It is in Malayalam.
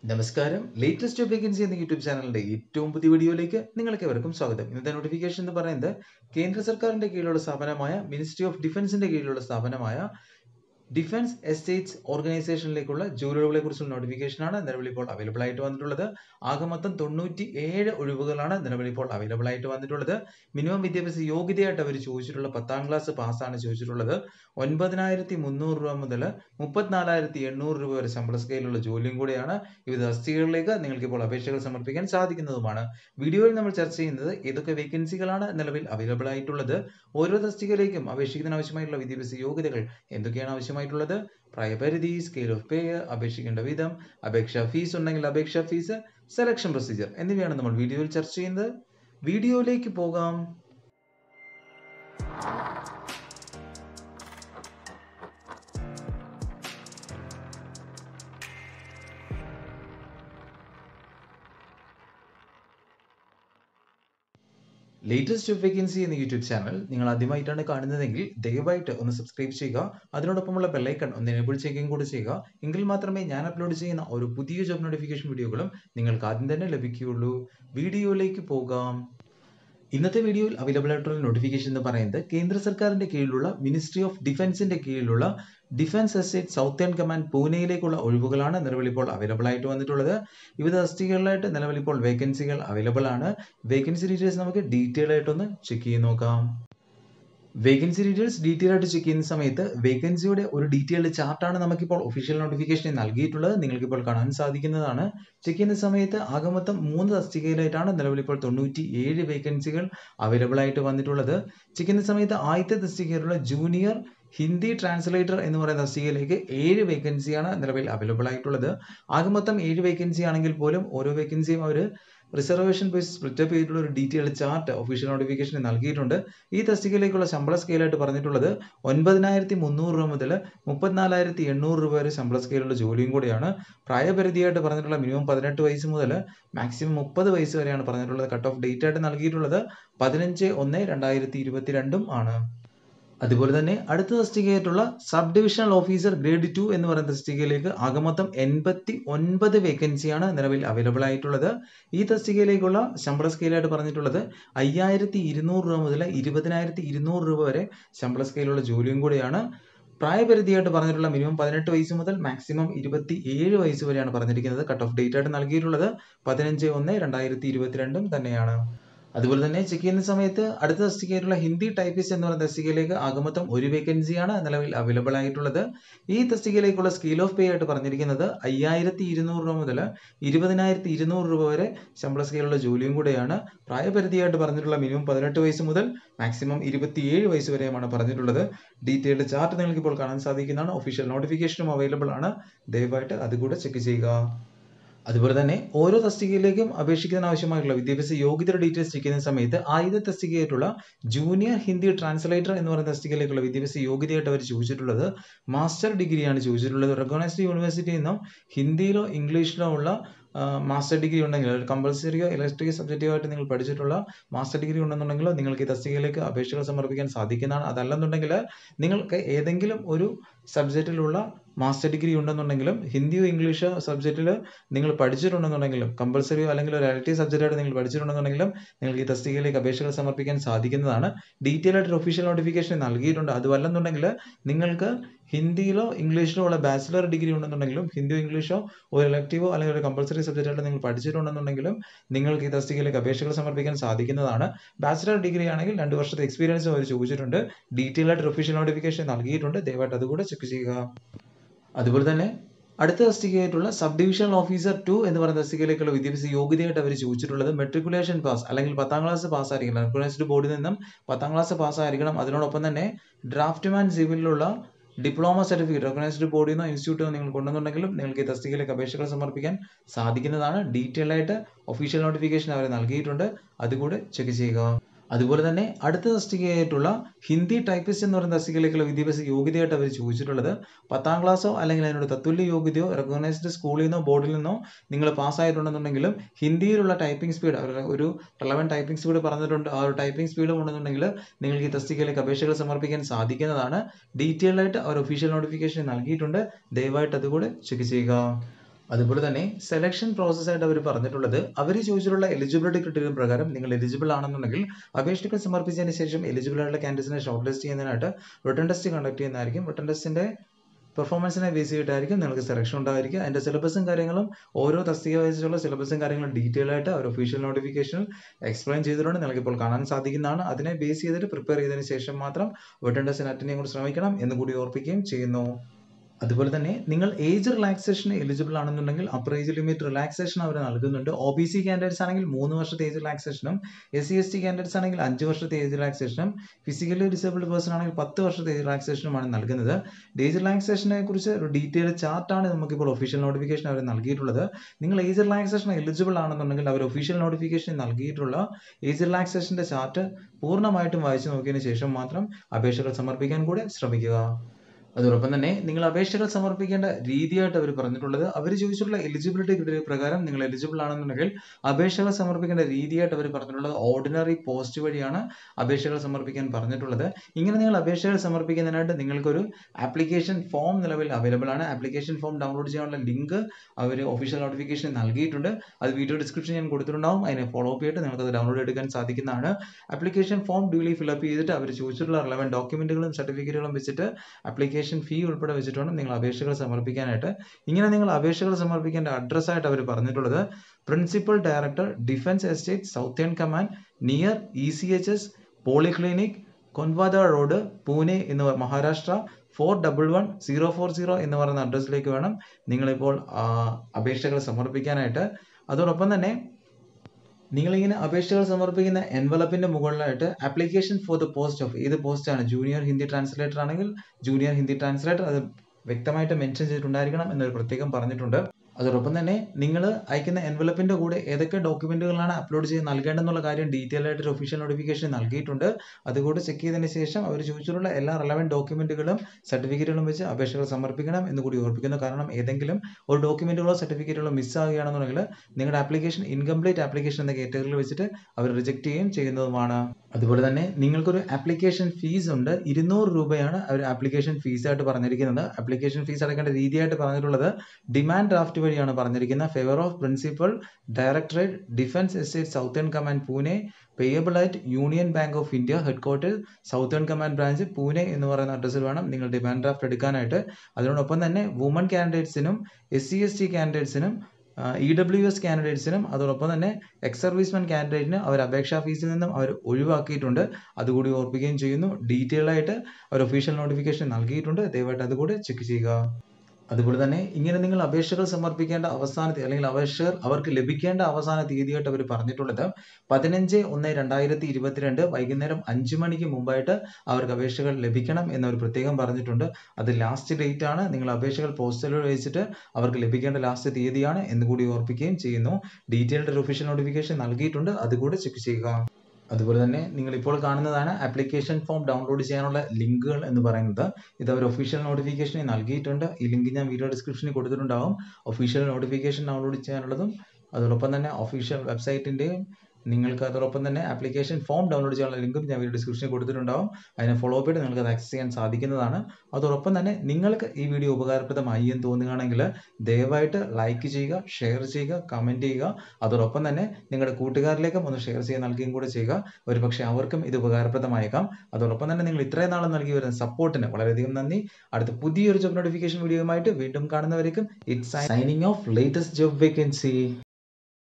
നമസ്കാരം ലേറ്റസ്റ്റ് ജോബ് വേക്കൻസി എന്ന യൂട്യൂബ് ചാനലിന്റെ ഏറ്റവും പുതിയ വീഡിയോയിലേക്ക് നിങ്ങൾക്ക് ഏവർക്കും സ്വാഗതം ഇന്നത്തെ നോട്ടിഫിക്കേഷൻ എന്ന് പറയുന്നത് കേന്ദ്ര സർക്കാരിന്റെ കീഴിലുള്ള സ്ഥാപനമായ മിനിസ്ട്രി ഓഫ് ഡിഫൻസിന്റെ കീഴിലുള്ള സ്ഥാപനമായ ഡിഫൻസ് എസ്റ്റേറ്റ്സ് ഓർഗനൈസേഷനിലേക്കുള്ള ജോലികളെ കുറിച്ചുള്ള നോട്ടിഫിക്കേഷൻ ആണ് നിലവിൽ ഇപ്പോൾ അവൈലബിൾ ആയിട്ട് വന്നിട്ടുള്ളത് ആകെ മൊത്തം തൊണ്ണൂറ്റി ഏഴ് ഒഴിവുകളാണ് നിലവിൽ ഇപ്പോൾ അവൈലബിൾ ആയിട്ട് വന്നിട്ടുള്ളത് മിനിമം വിദ്യാഭ്യാസ യോഗ്യതയായിട്ട് അവർ ചോദിച്ചിട്ടുള്ള പത്താം ക്ലാസ് പാസ്സാണ് ചോദിച്ചിട്ടുള്ളത് ഒൻപതിനായിരത്തി മുന്നൂറ് രൂപ മുതൽ മുപ്പത്തിനാലായിരത്തി എണ്ണൂറ് രൂപ വരെ ശമ്പള സ്കെയിലുള്ള ജോലിയും കൂടിയാണ് വിവിധ തസ്തികകളിലേക്ക് നിങ്ങൾക്ക് ഇപ്പോൾ അപേക്ഷകൾ സമർപ്പിക്കാൻ സാധിക്കുന്നതുമാണ് വീഡിയോയിൽ നമ്മൾ ചർച്ച ചെയ്യുന്നത് ഏതൊക്കെ വേക്കൻസികളാണ് നിലവിൽ അവൈലബിൾ ആയിട്ടുള്ളത് ഓരോ തസ്തികയിലേക്കും അപേക്ഷിക്കുന്നതിന് ആവശ്യമായിട്ടുള്ള വിദ്യാഭ്യാസ യോഗ്യതകൾ എന്തൊക്കെയാണ് ആവശ്യമായിട്ടുള്ളത് പ്രായപരിധി സ്കെയിൽ ഓഫ് പേ അപേക്ഷിക്കേണ്ട വിധം അപേക്ഷാ ഫീസ് ഉണ്ടെങ്കിൽ അപേക്ഷാ ഫീസ് സെലക്ഷൻ പ്രൊസീജിയർ എന്നിവയാണ് നമ്മൾ വീഡിയോയിൽ ചർച്ച ചെയ്യുന്നത് വീഡിയോയിലേക്ക് പോകാം ലേറ്റസ്റ്റ് ജോബ് വേക്കൻസി എന്ന യൂട്യൂബ് ചാനൽ നിങ്ങൾ ആദ്യമായിട്ടാണ് കാണുന്നതെങ്കിൽ ദയവായിട്ട് ഒന്ന് സബ്സ്ക്രൈബ് ചെയ്യുക അതിനോടൊപ്പമുള്ള ബെല്ലൈക്കൺ ഒന്ന് എനേബിൾ ചെയ്യുകയും കൂടി ചെയ്യുക എങ്കിൽ മാത്രമേ ഞാൻ അപ്ലോഡ് ചെയ്യുന്ന ഒരു പുതിയ ജോബ് നോട്ടിഫിക്കേഷൻ വീഡിയോകളും നിങ്ങൾക്ക് ആദ്യം തന്നെ ലഭിക്കുകയുള്ളൂ വീഡിയോയിലേക്ക് പോകാം ഇന്നത്തെ വീഡിയോയിൽ അവൈലബിൾ ആയിട്ടുള്ള നോട്ടിഫിക്കേഷൻ എന്ന് പറയുന്നത് കേന്ദ്ര സർക്കാരിന്റെ കീഴിലുള്ള മിനിസ്ട്രി ഓഫ് ഡിഫൻസിന്റെ കീഴിലുള്ള ഡിഫൻസ് എസ്റ്റേറ്റ് സൗത്തേൺ കമാൻഡ് പൂനെയിലേക്കുള്ള ഒഴിവുകളാണ് നിലവിൽ ഇപ്പോൾ അവൈലബിൾ ആയിട്ട് വന്നിട്ടുള്ളത് വിവിധ തസ്തികകളിലായിട്ട് നിലവിൽ ഇപ്പോൾ വേക്കൻസികൾ അവൈലബിൾ ആണ് വേക്കൻസി ഡീറ്റെയിൽസ് നമുക്ക് ഡീറ്റെയിൽ ആയിട്ടൊന്ന് ചെക്ക് ചെയ്ത് നോക്കാം വേക്കൻസി ഡീറ്റെയിൽസ് ഡീറ്റെയിൽ ആയിട്ട് ചെക്ക് ചെയ്യുന്ന സമയത്ത് വേക്കൻസിയുടെ ഒരു ഡീറ്റെയിൽഡ് ചാർട്ടാണ് നമുക്കിപ്പോൾ ഒഫീഷ്യൽ നോട്ടിഫിക്കേഷനിൽ നൽകിയിട്ടുള്ളത് നിങ്ങൾക്ക് ഇപ്പോൾ കാണാൻ സാധിക്കുന്നതാണ് ചെക്ക് ചെയ്യുന്ന സമയത്ത് ആകെ മൊത്തം മൂന്ന് തസ്തികയിലായിട്ടാണ് നിലവിൽ ഇപ്പോൾ തൊണ്ണൂറ്റി ഏഴ് വേക്കൻസികൾ അവൈലബിൾ ആയിട്ട് വന്നിട്ടുള്ളത് ചെക്ക് ചെയ്യുന്ന സമയത്ത് ആദ്യത്തെ തസ്തികയിലുള്ള ജൂനിയർ ഹിന്ദി ട്രാൻസ്ലേറ്റർ എന്ന് പറയുന്ന തസ്തികയിലേക്ക് ഏഴ് വേക്കൻസിയാണ് നിലവിൽ അവൈലബിൾ ആയിട്ടുള്ളത് ആകെ മൊത്തം ഏഴ് വേക്കൻസി ആണെങ്കിൽ പോലും ഓരോ വേക്കൻസിയും അവർ റിസർവേഷൻ ബേസ് സ്പ്ലിറ്റപ്പ് ചെയ്തിട്ടുള്ള ഒരു ഡീറ്റെയിൽഡ് ചാർട്ട് ഒഫീഷ്യൽ നോട്ടിഫിക്കേഷൻ നൽകിയിട്ടുണ്ട് ഈ തസ്തികയിലേക്കുള്ള ശമ്പള സ്കെയിലായിട്ട് പറഞ്ഞിട്ടുള്ളത് ഒൻപതിനായിരത്തി മുന്നൂറ് രൂപ മുതൽ മുപ്പത്തിനാലായിരത്തി എണ്ണൂറ് രൂപ വരെ ശമ്പള സ്കെയിലുള്ള ജോലിയും കൂടിയാണ് പ്രായപരിധിയായിട്ട് പറഞ്ഞിട്ടുള്ള മിനിമം പതിനെട്ട് വയസ്സ് മുതൽ മാക്സിമം മുപ്പത് വയസ്സ് വരെയാണ് പറഞ്ഞിട്ടുള്ളത് കട്ട് ഓഫ് ഡേറ്റ് ആയിട്ട് നൽകിയിട്ടുള്ളത് പതിനഞ്ച് ഒന്ന് രണ്ടായിരത്തി ഇരുപത്തിരണ്ടും ആണ് അതുപോലെ തന്നെ അടുത്ത തസ്തികയായിട്ടുള്ള sub divisional officer grade two എന്ന് പറയുന്ന തസ്തികയിലേക്ക് ആകെ മൊത്തം എൺപത്തി ഒൻപത് വേക്കൻസിയാണ് നിലവിൽ അവൈലബിൾ ആയിട്ടുള്ളത് ഈ തസ്തികയിലേക്കുള്ള ശമ്പള സ്കെയിലായിട്ട് പറഞ്ഞിട്ടുള്ളത് അയ്യായിരത്തി ഇരുന്നൂറ് രൂപ മുതൽ ഇരുപതിനായിരത്തി ഇരുന്നൂറ് രൂപ വരെ ശമ്പള സ്കെയിലുള്ള ജോലിയും കൂടിയാണ് പ്രായപരിധിയായിട്ട് പറഞ്ഞിട്ടുള്ള മിനിമം പതിനെട്ട് വയസ്സ് മുതൽ മാക്സിമം ഇരുപത്തി ഏഴ് വയസ്സ് വരെയാണ് പറഞ്ഞിരിക്കുന്നത് കട്ട് ഓഫ് ഡേറ്റ് ആയിട്ട് നൽകിയിട്ടുള്ളത് പതിനഞ്ച് ഒന്ന് രണ്ടായിരത്തി ഇരുപത്തിരണ്ടും തന്നെയാണ് അതുപോലെ തന്നെ ചെക്ക് ചെയ്യുന്ന സമയത്ത് അടുത്ത തസ്തികയായിട്ടുള്ള ഹിന്ദി ടൈപ്പിസ്റ്റ് എന്ന് പറയുന്ന തസ്തികയിലേക്ക് ആകമൊത്തം ഒരു വേക്കൻസിയാണ് നിലവിൽ അവൈലബിൾ ആയിട്ടുള്ളത് ഈ തസ്തികയിലേക്കുള്ള സ്കെയിൽ ഓഫ് പേ ആയിട്ട് പറഞ്ഞിരിക്കുന്നത് അയ്യായിരത്തി ഇരുന്നൂറ് രൂപ മുതൽ ഇരുപതിനായിരത്തി ഇരുന്നൂറ് രൂപ വരെ ശമ്പള സ്കെയിലുള്ള ജോലിയും കൂടെയാണ് പ്രായപരിധിയായിട്ട് പറഞ്ഞിട്ടുള്ള മിനിമം പതിനെട്ട് വയസ്സ് മുതൽ മാക്സിമം ഇരുപത്തിയേഴ് വയസ്സ് വരെയുമാണ് പറഞ്ഞിട്ടുള്ളത് ഡീറ്റെയിൽഡ് ചാർട്ട് നിങ്ങൾക്ക് ഇപ്പോൾ കാണാൻ സാധിക്കുന്നതാണ് ഒഫീഷ്യൽ നോട്ടിഫിക്കേഷനും അവൈലബിൾ ആണ് ദയവായിട്ട് അതുകൂടെ ചെക്ക് ചെയ്യുക അതുപോലെ തന്നെ ഓരോ തസ്തികയിലേക്കും അപേക്ഷിക്കുന്നതിന് ആവശ്യമായിട്ടുള്ള വിദ്യാഭ്യാസ യോഗ്യതയുടെ ഡീറ്റെയിൽസ് ചെക്ക് ചെയ്യുന്ന സമയത്ത് ആദ്യത്തെ തസ്തികയായിട്ടുള്ള ജൂനിയർ ഹിന്ദി ട്രാൻസ്ലേറ്റർ എന്ന് പറയുന്ന തസ്തികയിലേക്കുള്ള വിദ്യാഭ്യാസ യോഗ്യതയായിട്ട് അവർ ചോദിച്ചിട്ടുള്ളത് മാസ്റ്റർ ഡിഗ്രിയാണ് ചോദിച്ചിട്ടുള്ളത് റെക്കഗ്നൈസ്ഡ് യൂണിവേഴ്സിറ്റിയിൽ നിന്നും ഹിന്ദിയിലോ ഇംഗ്ലീഷിലോ ഉള്ള മാസ്റ്റർ ഡിഗ്രി ഉണ്ടെങ്കിൽ കമ്പൾസറിയോ ഇലക്ട്രിക് സബ്ജക്റ്റീവോ ആയിട്ട് നിങ്ങൾ പഠിച്ചിട്ടുള്ള മാസ്റ്റർ ഡിഗ്രി ഉണ്ടെന്നുണ്ടെങ്കിൽ നിങ്ങൾക്ക് ഈ തസ്തികയിലേക്ക് അപേക്ഷകൾ സമർപ്പിക്കാൻ സാധിക്കുന്നതാണ് അതല്ലെന്നുണ്ടെങ്കിൽ നിങ്ങൾക്ക് ഏതെങ്കിലും ഒരു സബ്ജക്റ്റിലുള്ള മാസ്റ്റർ ഡിഗ്രി ഉണ്ടെന്നുണ്ടെങ്കിലും ഹിന്ദിയോ ഇംഗ്ലീഷോ സബ്ജക്റ്റിൽ നിങ്ങൾ പഠിച്ചിട്ടുണ്ടെന്നുണ്ടെങ്കിലും കമ്പൾസറിയോ അല്ലെങ്കിൽ ഒരു ഇലക്ട്രിക് സബ്ജക്റ്റായിട്ട് നിങ്ങൾ പഠിച്ചിട്ടുണ്ടെന്നുണ്ടെങ്കിലും നിങ്ങൾക്ക് ഈ തസ്തികയിലേക്ക് അപേക്ഷകൾ സമർപ്പിക്കാൻ സാധിക്കുന്നതാണ് ഡീറ്റെയിൽ ആയിട്ട് ഒഫീഷ്യൽ നോട്ടിഫിക്കേഷൻ നൽകിയിട്ടുണ്ട് അതുമല്ലെന്നുണ്ടെങ്കിൽ നിങ്ങൾക്ക് ഹിന്ദിയിലോ ഇംഗ്ലീഷിലോ ഉള്ള ബാച്ചിലർ ഡിഗ്രി ഉണ്ടെന്നുണ്ടെങ്കിലും ഹിന്ദിയോ ഇംഗ്ലീഷോ ഒരു ഇലക്റ്റീവോ അല്ലെങ്കിൽ ഒരു കമ്പൾസറി സബ്ജക്റ്റ് ആയിട്ട് നിങ്ങൾ പഠിച്ചിട്ടുണ്ടെന്നുണ്ടെങ്കിലും നിങ്ങൾക്ക് ഈ തസ്തികയിലേക്ക് അപേക്ഷകൾ സമർപ്പിക്കാൻ സാധിക്കുന്നതാണ് ബാച്ചിലർ ഡിഗ്രി ആണെങ്കിൽ രണ്ട് വർഷത്തെ എക്സ്പീരിയൻസ് അവർ ചോദിച്ചിട്ടുണ്ട് ഡീറ്റെയിൽ ആയിട്ട് ഒഫീഷ്യൽ നോട്ടിഫിക്കേഷൻ നൽകിയിട്ടുണ്ട് ദയവായിട്ട് അതുകൂടെ ചെക്ക് ചെയ്യുക അതുപോലെ തന്നെ അടുത്ത തസ്തികയായിട്ടുള്ള സബ് ഡിവിഷണൽ ഓഫീസർ ടു എന്ന് പറയുന്ന തസ്തികയിലേക്കുള്ള വിദ്യാഭ്യാസ യോഗ്യതയായിട്ട് അവർ ചോദിച്ചിട്ടുള്ളത് മെട്രിക്കുലേഷൻ പാസ് അല്ലെങ്കിൽ പത്താം ക്ലാസ് പാസ് ആയിരിക്കണം റെക്കഗ്നൈസ്ഡ് ബോർഡിൽ നിന്നും പത്താം ക്ലാസ് പാസ് ആയിരിക്കണം അതിനോടൊപ്പം തന്നെ ഡ്രാഫ്റ്റ്മാൻ സിവിലിലുള്ള ഡിപ്ലോമ സർട്ടിഫിക്കറ്റ് റെക്കഗ്നൈസ്ഡ് ബോർഡിൽ നിന്നോ ഇൻസ്റ്റിറ്റ്യൂട്ടിൽ നിന്നോ നിങ്ങൾ കൊണ്ടുവന്നുണ്ടെങ്കിലും നിങ്ങൾക്ക് ഈ തസ്തികയിലേക്ക് അപേക്ഷകൾ സമർപ്പിക്കാൻ സാധിക്കുന്നതാണ് ഡീറ്റെയിൽ ആയിട്ട് ഒഫീഷ്യൽ നോട്ടിഫിക്കേഷൻ അവർ നൽകിയിട്ടുണ്ട് അതുകൂടെ ചെക്ക് ചെയ്യുക അതുപോലെ തന്നെ അടുത്ത തസ്തികയായിട്ടുള്ള ഹിന്ദി ടൈപ്പിസ്റ്റ് എന്ന് പറയുന്ന തസ്തികയിലേക്കുള്ള വിദ്യാഭ്യാസ യോഗ്യതയായിട്ട് അവർ ചോദിച്ചിട്ടുള്ളത് പത്താം ക്ലാസ്സോ അല്ലെങ്കിൽ അതിനോട് തത്തുല്യ യോഗ്യതയോ റെക്കഗ്നൈസ്ഡ് സ്കൂളിൽ നിന്നോ ബോർഡിൽ നിന്നോ നിങ്ങൾ പാസ്സായിട്ടുണ്ടെന്നുണ്ടെങ്കിലും ഹിന്ദിയിലുള്ള ടൈപ്പിംഗ് സ്പീഡ് ഒരു റെലവൻ ടൈപ്പിംഗ് സ്പീഡ് പറഞ്ഞിട്ടുണ്ട് ആ ഒരു ടൈപ്പിംഗ് സ്പീഡും ഉണ്ടെന്നുണ്ടെങ്കിൽ നിങ്ങൾക്ക് ഈ തസ്തികയിലേക്ക് അപേക്ഷകൾ സമർപ്പിക്കാൻ സാധിക്കുന്നതാണ് ഡീറ്റെയിൽ ആയിട്ട് അവർ ഒഫീഷ്യൽ നോട്ടിഫിക്കേഷൻ നൽകിയിട്ടുണ്ട് ദയവായിട്ട് അതുകൂടെ ചെക്ക് ചെയ്യുക അതുപോലെ തന്നെ സെലക്ഷൻ പ്രോസസ് ആയിട്ട് അവർ പറഞ്ഞിട്ടുള്ളത് അവർ ചോദിച്ചിട്ടുള്ള എലിജിബിലിറ്റി ക്രിറ്റീരിയം പ്രകാരം നിങ്ങൾ എലിജിബിൾ ആണെന്നുണ്ടെങ്കിൽ അപേക്ഷകൾ സമർപ്പിച്ചതിന് ശേഷം എലിജിബിൾ ആയിട്ടുള്ള കാൻഡിഡേറ്റ്സിനെ ഷോർട്ട് ലിസ്റ്റ് ചെയ്യുന്നതിനായിട്ട് റിട്ടേൺ ടെസ്റ്റ് കണ്ടക്ട് ചെയ്യുന്നതായിരിക്കും റിട്ടേൺ ടെസ്റ്റിന്റെ പെർഫോമൻസിനെ ബേസ് ചെയ്തിട്ടായിരിക്കും നിങ്ങൾക്ക് സെലക്ഷൻ ഉണ്ടായിരിക്കുക അതിന്റെ സിലബസും കാര്യങ്ങളും ഓരോ തസ്തിക വെച്ചിട്ടുള്ള സിലബസും കാര്യങ്ങളും ഡീറ്റെയിൽ ആയിട്ട് അവർ ഒഫീഷ്യൽ നോട്ടിഫിക്കേഷനിൽ എക്സ്പ്ലെയിൻ ചെയ്തിട്ടുണ്ട് നിങ്ങൾക്ക് ഇപ്പോൾ കാണാൻ സാധിക്കുന്നതാണ് അതിനെ ബേസ് ചെയ്തിട്ട് പ്രിപ്പയർ ചെയ്തതിന് ശേഷം മാത്രം റിട്ടേൺ ടെസ്റ്റിന് അറ്റൻഡ് ചെയ്യാൻ കൂടി ശ്രമിക്കണം എന്ന് കൂടി ഓർപ്പിക്കുകയും ചെയ്യുന്നു അതുപോലെ തന്നെ നിങ്ങൾ ഏജ് റിലാക്സേഷന് എലിജിബിൾ ആണെന്നുണ്ടെങ്കിൽ അപ്പർ ഏജ് ലിമിറ്റ് റിലാക്സേഷൻ അവർ നൽകുന്നുണ്ട് ഒ ബി സി കാൻഡിഡേറ്റ്സ് ആണെങ്കിൽ മൂന്ന് വർഷത്തെ ഏജ് റിലാക്സേഷനും S C S T candidates ആണെങ്കിൽ അഞ്ച് വർഷത്തെ ഏജ് റിലാക്സേഷനും ഫിസിക്കലി ഡിസേബിൾഡ് പേഴ്സൺ ആണെങ്കിൽ പത്ത് വർഷത്തെ ഏജ് റിലാക്സേഷനുമാണ് നൽകുന്നത് ഏജ് റിലാക്സേഷനെ കുറിച്ച് ഒരു ഡീറ്റെയിൽ ചാർട്ടാണ് നമുക്കിപ്പോൾ ഒഫീഷ്യൽ നോട്ടിഫിക്കേഷൻ അവർ നൽകിയിട്ടുള്ളത് നിങ്ങൾ ഏജ് റിലാക്സേഷൻ എലിജിബിൾ ആണെന്നുണ്ടെങ്കിൽ അവർ ഒഫീഷ്യൽ നോട്ടിഫിക്കേഷൻ നൽകിയിട്ടുള്ള ഏജ് റിലാക്സേഷന്റെ ചാർട്ട് പൂർണ്ണമായിട്ടും വായിച്ചു നോക്കിയതിന് ശേഷം മാത്രം അപേക്ഷകൾ സമർപ്പിക്കാൻ കൂടെ ശ്രമിക്കുക അതോടൊപ്പം തന്നെ നിങ്ങൾ അപേക്ഷകൾ സമർപ്പിക്കേണ്ട രീതിയായിട്ട് അവർ പറഞ്ഞിട്ടുള്ളത് അവർ ചോദിച്ചിട്ടുള്ള എലിജിബിലിറ്റി ക്രിറ്റീരിയ പ്രകാരം നിങ്ങൾ എലിജിബിൾ ആണെന്നുണ്ടെങ്കിൽ അപേക്ഷകൾ സമർപ്പിക്കേണ്ട രീതിയായിട്ട് അവർ പറഞ്ഞിട്ടുള്ളത് ഓർഡിനറി പോസ്റ്റ് വഴിയാണ് അപേക്ഷകൾ സമർപ്പിക്കാൻ പറഞ്ഞിട്ടുള്ളത് ഇങ്ങനെ നിങ്ങൾ അപേക്ഷകൾ സമർപ്പിക്കുന്നതിനായിട്ട് നിങ്ങൾക്കൊരു ആപ്ലിക്കേഷൻ ഫോം നിലവിൽ അവൈലബിൾ ആണ് ആപ്ലിക്കേഷൻ ഫോം ഡൗൺലോഡ് ചെയ്യാനുള്ള ലിങ്ക് അവർ ഒഫീഷ്യൽ നോട്ടിഫിക്കേഷൻ നൽകിയിട്ടുണ്ട് അത് വീഡിയോ ഡിസ്ക്രിപ്ഷൻ ഞാൻ കൊടുത്തിട്ടുണ്ടാവും അതിനെ ഫോളോ അപ്പ് ചെയ്തിട്ട് നിങ്ങൾക്ക് അത് ഡൗൺലോഡ് എടുക്കാൻ സാധിക്കുന്നതാണ് ആപ്ലിക്കേഷൻ ഫോം ഡ്യൂലി ഫിലപ്പ് ചെയ്തിട്ട് അവർ ചോദിച്ചിട്ടുള്ള റെലവൻറ്റ് ഡോക്യുമെന്റുകളും സർട്ടിഫിക്കറ്റുകളും വെച്ചിട്ട് ആപ്ലിക്കേഷൻ ഫീ ഉൾപ്പെടെ വെച്ചിട്ട് വേണം നിങ്ങൾ അപേക്ഷകൾ സമർപ്പിക്കാനായിട്ട് ഇങ്ങനെ നിങ്ങൾ അപേക്ഷകൾ സമർപ്പിക്കേണ്ട അഡ്രസ് ആയിട്ട് അവർ പറഞ്ഞിട്ടുള്ളത് principal director defence estate southern command near E C H S polyclinic Kondhwa road Pune എന്ന് പറ- Maharashtra four double one zero four zero എന്ന് പറയുന്ന അഡ്രസ്സിലേക്ക് വേണം നിങ്ങളിപ്പോൾ ആ, അപേക്ഷകൾ സമർപ്പിക്കാനായിട്ട് അതോടൊപ്പം തന്നെ നിങ്ങളിങ്ങനെ അപേക്ഷകൾ സമർപ്പിക്കുന്ന എൻവലപ്പിന്റെ മുകളിലായിട്ട് application for the post of ഏത് പോസ്റ്റാണ് ജൂനിയർ ഹിന്ദി ട്രാൻസ്ലേറ്റർ ആണെങ്കിൽ ജൂനിയർ ഹിന്ദി ട്രാൻസ്ലേറ്റർ അത് വ്യക്തമായിട്ട് മെൻഷൻ ചെയ്തിട്ടുണ്ടായിരിക്കണം എന്നൊരു പ്രത്യേകം പറഞ്ഞിട്ടുണ്ട് അതോടൊപ്പം തന്നെ നിങ്ങൾ അയക്കുന്ന എൻവലപ്പിന്റെ കൂടെ ഏതൊക്കെ ഡോക്യുമെന്റുകളാണ് അപ്ലോഡ് ചെയ്ത് നൽകേണ്ടെന്നുള്ള കാര്യം ഡീറ്റെയിൽ ആയിട്ട് ഒരു ഒഫീഷ്യൽ നോട്ടിഫിക്കേഷൻ നൽകിയിട്ടുണ്ട് അതുകൂടെ ചെക്ക് ചെയ്തതിന് ശേഷം അവർ ചോദിച്ചിട്ടുള്ള എല്ലാ റെലവൻറ്റ് ഡോക്യുമെന്റുകളും സർട്ടിഫിക്കറ്റുകളും വെച്ച് അപേക്ഷകൾ സമർപ്പിക്കണം എന്ന് കൂടി ഓർപ്പിക്കുന്നു കാരണം ഏതെങ്കിലും ഒരു ഡോക്യുമെന്റുകളോ സർട്ടിഫിക്കറ്റുകളോ മിസ്സാകുകയാണെന്നുണ്ടെങ്കിൽ നിങ്ങളുടെ ആപ്ലിക്കേഷൻ ഇൻകംപ്ലീറ്റ് ആപ്ലിക്കേഷൻ എന്ന കാറ്റഗറിയിൽ വെച്ചിട്ട് അവർ റിജക്ട് ചെയ്യുകയും ചെയ്യുന്നതുമാണ് അതുപോലെ തന്നെ നിങ്ങൾക്കൊരു ആപ്ലിക്കേഷൻ ഫീസ് ഉണ്ട് ഇരുന്നൂറ് രൂപയാണ് അവർ ആപ്ലിക്കേഷൻ ഫീസ് ആയിട്ട് പറഞ്ഞിരിക്കുന്നത് ആപ്ലിക്കേഷൻ ഫീസ് അടയ്ക്കേണ്ട രീതിയായിട്ട് പറഞ്ഞിട്ടുള്ളത് ഡിമാൻഡ് ഡ്രാഫ്റ്റ് വഴിയാണ് പറഞ്ഞിരിക്കുന്നത് favour of principal directorate defence estate southern command Pune payable at Union Bank of India headquarters southern command branch Pune എന്ന് പറയുന്ന അഡ്രസ്സിൽ വേണം നിങ്ങൾ ഡിമാൻഡ് ഡ്രാഫ്റ്റ് എടുക്കാനായിട്ട് അതിനോടൊപ്പം തന്നെ വുമൺ കാൻഡിഡേറ്റ്സിനും എസ് സി എസ് ടി കാൻഡിഡേറ്റ്സിനും ഇ ഡബ്ല്യു എസ് കാൻഡിഡേറ്റ്സിനും അതോടൊപ്പം തന്നെ എക്സ് സർവീസ്മെൻ കാൻഡിഡേറ്റിന് അവർ അപേക്ഷാ ഫീസിൽ നിന്നും അവർ ഒഴിവാക്കിയിട്ടുണ്ട് അതുകൂടി ഓർപ്പിക്കുകയും ചെയ്യുന്നു ഡീറ്റെയിൽ ആയിട്ട് അവർ ഒഫീഷ്യൽ നോട്ടിഫിക്കേഷൻ നൽകിയിട്ടുണ്ട് ദയവായിട്ട് അതുകൂടി ചെക്ക് ചെയ്യുക അതുപോലെ തന്നെ ഇങ്ങനെ നിങ്ങൾ അപേക്ഷകൾ സമർപ്പിക്കേണ്ട അവസാന തീയതി അല്ലെങ്കിൽ അപേക്ഷകർ അവർക്ക് ലഭിക്കേണ്ട അവസാന തീയതിയായിട്ട് അവർ പറഞ്ഞിട്ടുള്ളത് പതിനഞ്ച് ഒന്ന് രണ്ടായിരത്തി ഇരുപത്തിരണ്ട് വൈകുന്നേരം അഞ്ച് മണിക്ക് മുമ്പായിട്ട് അവർക്ക് അപേക്ഷകൾ ലഭിക്കണം എന്നവർ പ്രത്യേകം പറഞ്ഞിട്ടുണ്ട് അത് ലാസ്റ്റ് ഡേറ്റ് ആണ് നിങ്ങൾ അപേക്ഷകൾ പോസ്റ്റലിൽ വെച്ചിട്ട് അവർക്ക് ലഭിക്കേണ്ട ലാസ്റ്റ് തീയതിയാണ് എന്ന് കൂടി ഓർപ്പിക്കുകയും ചെയ്യുന്നു ഡീറ്റെയിൽഡ് ഒരു ഒഫീഷ്യൽ നോട്ടിഫിക്കേഷൻ നൽകിയിട്ടുണ്ട് അതുകൂടെ ചെക്ക് ചെയ്യുക അതുപോലെ തന്നെ നിങ്ങൾ ഇപ്പോൾ കാണുന്നതാണ് ആപ്ലിക്കേഷൻ ഫോം ഡൗൺലോഡ് ചെയ്യാനുള്ള ലിങ്കുകൾ എന്ന് പറയുന്നത് ഇത് അവർ ഒഫീഷ്യൽ നോട്ടിഫിക്കേഷനിൽ നൽകിയിട്ടുണ്ട് ഈ ലിങ്ക് ഞാൻ വീഡിയോ ഡിസ്ക്രിപ്ഷനിൽ കൊടുത്തിട്ടുണ്ടാവും ഒഫീഷ്യൽ നോട്ടിഫിക്കേഷൻ ഡൗൺലോഡ് ചെയ്യാനുള്ളതും അതോടൊപ്പം തന്നെ ഒഫീഷ്യൽ വെബ്സൈറ്റിൻ്റെയും നിങ്ങൾക്ക് അതോടൊപ്പം തന്നെ ആപ്ലിക്കേഷൻ ഫോം ഡൗൺലോഡ് ചെയ്യാനുള്ള ലിങ്കും ഞാൻ വീഡിയോ ഡിസ്ക്രിപ്ഷനിൽ കൊടുത്തിട്ടുണ്ടാവും അതിനെ ഫോളോ അപ്പ് ചെയ്ത് നിങ്ങൾക്ക് അത് ആക്സസ് ചെയ്യാൻ സാധിക്കുന്നതാണ് അതോടൊപ്പം തന്നെ നിങ്ങൾക്ക് ഈ വീഡിയോ ഉപകാരപ്രദമായി എന്ന് തോന്നുകയാണെങ്കിൽ ദയവായിട്ട് ലൈക്ക് ചെയ്യുക ഷെയർ ചെയ്യുക കമൻറ്റ് ചെയ്യുക അതോടൊപ്പം തന്നെ നിങ്ങളുടെ കൂട്ടുകാരിലേക്കും ഒന്ന് ഷെയർ ചെയ്യാൻ നൽകുകയും കൂടെ ചെയ്യുക ഒരുപക്ഷെ അവർക്കും ഇത് ഉപകാരപ്രദമായേക്കാം അതോടൊപ്പം തന്നെ നിങ്ങൾ ഇത്രയും നാളും നൽകി വരുന്ന സപ്പോർട്ടിന് വളരെയധികം നന്ദി അടുത്ത പുതിയൊരു ജോബ് നോട്ടിഫിക്കേഷൻ വീഡിയോയുമായിട്ട് വീണ്ടും കാണുന്നവരേക്കും it's signing off latest job vacancy